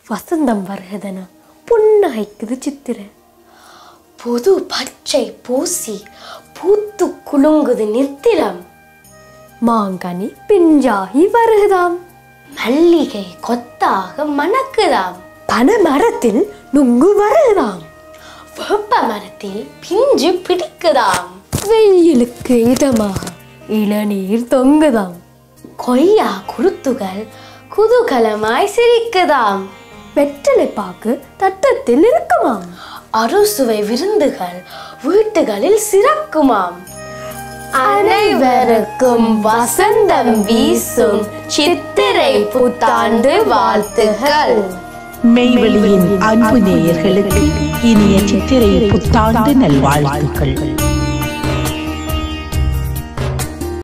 வசந்தம் வருகதன புன்னகைக்குது சித்திரை புது பச்சை பூசி பூத்து குலுங்குது நித்திரம் மாங்கனி பிஞ்சாகி வருகுதாம் மல்லிகை கொத்தாக மணக்குதாம் பனை மரத்தில் நுங்கு வருகுதாம் வேப்ப மரத்தில் பிஞ்சு பிடிக்குதாம் வெயிலுக்கு இதமாக இளநீர் தொங்குதாம் கொய்யா குருத்துகள் குதூகலமாய் சிரிக்குதாம் வெற்றலை பாக்கு தட்டத்தில் இருக்குமாம் அறுசுவை விருந்துகள் வீட்டுகளில் சிறக்குமாம் அனைவருக்கும் வசந்தம் வீசும் சித்திரை புத்தாண்டு வாழ்த்துகள் மெய்வெளியின் அன்பு நேயர்களுக்கு இனிய சித்திரை புத்தாண்டு நல்வாழ்த்துக்கள்